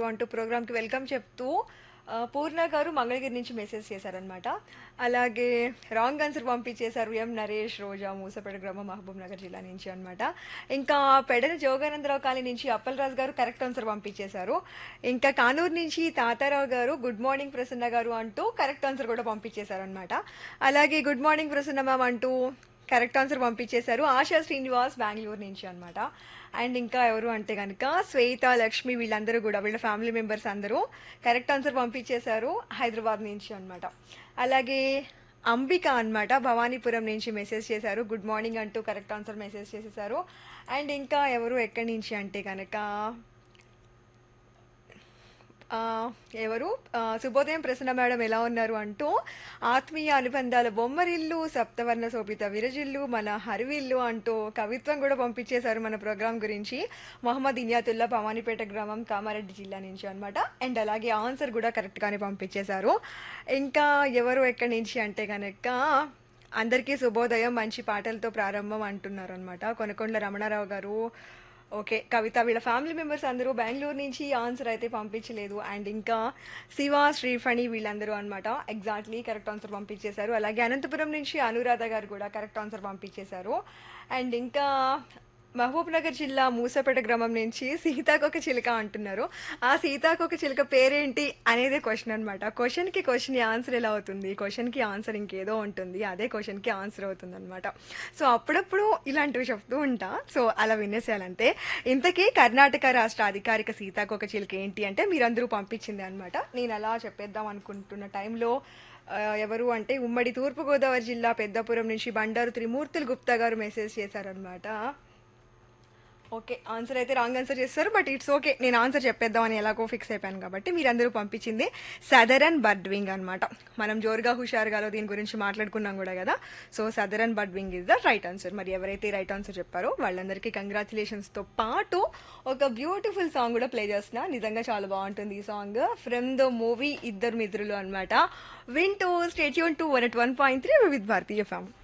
అంటూ ప్రోగ్రామ్కి వెల్కమ్ చెప్తూ ఆ, పూర్ణ గారు మంగళగిరి నుంచి మెసేజ్ చేశారనమాట అలాగే రాంగ్ ఆన్సర్ పంపించేశారు ఎం నరేష్ రోజా మూసపేట గ్రామం మహబూబ్ నగర్ జిల్లా నుంచి అనమాట ఇంకా పెడన జోగానందరావు కాలనీ నుంచి అప్పలరాజు గారు కరెక్ట్ ఆన్సర్ పంపించేశారు ఇంకా కానూరు నుంచి తాతారావు గారు గుడ్ మార్నింగ్ ప్రసన్న గారు అంటూ కరెక్ట్ ఆన్సర్ కూడా పంపించేశారు అనమాట అలాగే గుడ్ మార్నింగ్ ప్రసన్న మ్యామ్ అంటూ కరెక్ట్ ఆన్సర్ పంపించేశారు ఆశా శ్రీనివాస్ బెంగళూరు నుంచి అనమాట అండ్ ఇంకా ఎవరు అంటే కనుక శ్వేత లక్ష్మి వీళ్ళందరూ కూడా వీళ్ళ ఫ్యామిలీ మెంబర్స్ అందరూ కరెక్ట్ ఆన్సర్ పంపించేశారు హైదరాబాద్ నుంచి అనమాట అలాగే అంబిక అన్నమాట భవానీపురం నుంచి మెసేజ్ చేశారు గుడ్ మార్నింగ్ అంటూ కరెక్ట్ ఆన్సర్ మెసేజ్ చేసేసారు అండ్ ఇంకా ఎవరు ఎక్కడి నుంచి అంటే కనుక ఆ, ఎవరు ఆ, శుభోదయం ప్రసన్న మేడం ఎలా ఉన్నారు అంటూ ఆత్మీయ అనుబంధాల బొమ్మరిల్లు సప్తవర్ణ శోభిత విరజిల్లు మన హరివిల్లు అంటూ కవిత్వం కూడా పంపించేశారు మన ప్రోగ్రాం గురించి మొహమ్మద్ ఇనియాతుల్లా భవానీపేట గ్రామం కామారెడ్డి జిల్లా నుంచి అనమాట అండ్ అలాగే ఆన్సర్ కూడా కరెక్ట్గానే పంపించేశారు ఇంకా ఎవరు ఎక్కడి నుంచి అంటే కనుక అందరికీ శుభోదయం మంచి పాటలతో ప్రారంభం అంటున్నారు అనమాట కొనకొండల రమణారావు గారు ఓకే కవిత వీళ్ళ ఫ్యామిలీ మెంబర్స్ అందరూ బెంగళూరు నుంచి ఆన్సర్ అయితే పంపించలేదు అండ్ ఇంకా శివ శ్రీఫణి వీళ్ళందరూ అనమాట ఎగ్జాక్ట్లీ కరెక్ట్ ఆన్సర్ పంపించేశారు అలాగే అనంతపురం నుంచి అనురాధ గారు కూడా కరెక్ట్ ఆన్సర్ పంపించేశారు అండ్ ఇంకా మహబూబ్ నగర్ జిల్లా మూసపేట గ్రామం నుంచి సీతాకొక చిలుక అంటున్నారు ఆ సీతాకొక చిలుక పేరేంటి అనేదే క్వశ్చన్ అనమాట క్వశ్చన్కి క్వశ్చన్ ఆన్సర్ ఎలా అవుతుంది క్వశ్చన్కి ఆన్సర్ ఇంకేదో ఉంటుంది అదే క్వశ్చన్కి ఆన్సర్ అవుతుంది అనమాట సో అప్పుడప్పుడు ఇలాంటివి చెప్తూ ఉంటా సో అలా వినేసేయాలంటే ఇంతకీ కర్ణాటక రాష్ట్ర అధికారిక సీతాకొక చిలుక ఏంటి అంటే మీరందరూ పంపించింది అనమాట నేను అలా చెప్పేద్దాం అనుకుంటున్న టైంలో ఆ, ఎవరు అంటే ఉమ్మడి తూర్పుగోదావరి జిల్లా పెద్దపురం నుంచి బండారు త్రిమూర్తులు గుప్తా గారు మెసేజ్ చేశారనమాట ఓకే ఆన్సర్ అయితే రాంగ్ ఆన్సర్ చేస్తారు బట్ ఇట్స్ ఓకే నేను ఆన్సర్ చెప్పేద్దామని ఎలాగో ఫిక్స్ అయిపోయాను కాబట్టి మీరందరూ పంపించింది సదరన్ బర్డ్వింగ్ అనమాట మనం జోరుగా హుషారుగాలో దీని గురించి మాట్లాడుకున్నాం కూడా కదా so southern birdwing is the right answer మరి ఎవరైతే రైట్ ఆన్సర్ చెప్పారో వాళ్ళందరికీ కంగ్రాచులేషన్స్తో పాటు ఒక బ్యూటిఫుల్ సాంగ్ కూడా ప్లే చేస్తున్నా నిజంగా చాలా బాగుంటుంది ఈ సాంగ్ ఫ్రమ్ ద మూవీ ఇద్దరు మిత్రులు అనమాట win to stay tuned to one at one point three with భారతీయ ఫ్యామ్